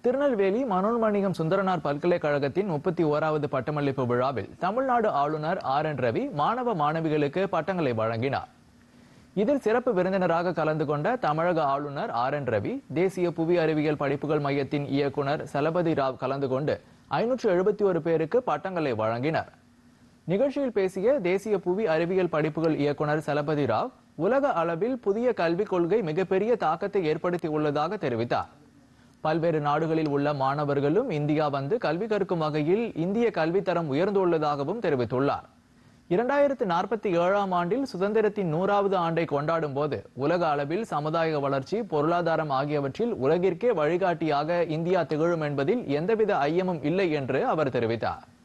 திருநெல்வேலி மனோன்மணியம் சுந்தரனார் பல்கலைக்கழகத்தின் முப்பத்தி ஓராவது பட்டமளிப்பு விழாவில் தமிழ்நாடு ஆளுநர் ஆர் என் ரவி மாணவ மாணவிகளுக்கு பட்டங்களை வழங்கினார் இதில் சிறப்பு விருந்தினராக கலந்து கொண்ட தமிழக ஆளுநர் ஆர் என் ரவி தேசிய புவி அறிவியல் படிப்புகள் மையத்தின் இயக்குனர் சலபதி ராவ் கலந்து கொண்டு ஐநூற்று எழுபத்தி ஒரு பேருக்கு பட்டங்களை வழங்கினார் நிகழ்ச்சியில் பேசிய தேசிய புவி அறிவியல் படிப்புகள் இயக்குனர் சலபதி ராவ் உலக அளவில் புதிய கல்விக் கொள்கை மிகப்பெரிய தாக்கத்தை ஏற்படுத்தி உள்ளதாக தெரிவித்தார் பல்வேறு நாடுகளில் உள்ள மாணவர்களும் இந்தியா வந்து கல்வி கற்கும் வகையில் இந்திய கல்வித்தரம் உயர்ந்துள்ளதாகவும் தெரிவித்துள்ளார் இரண்டாயிரத்து நாற்பத்தி ஏழாம் ஆண்டில் சுதந்திரத்தின் நூறாவது ஆண்டை கொண்டாடும் போது உலக அளவில் சமுதாய வளர்ச்சி பொருளாதாரம் ஆகியவற்றில் உலகிற்கே வழிகாட்டியாக இந்தியா திகழும் என்பதில் எந்தவித ஐயமும் இல்லை என்று அவர் தெரிவித்தார்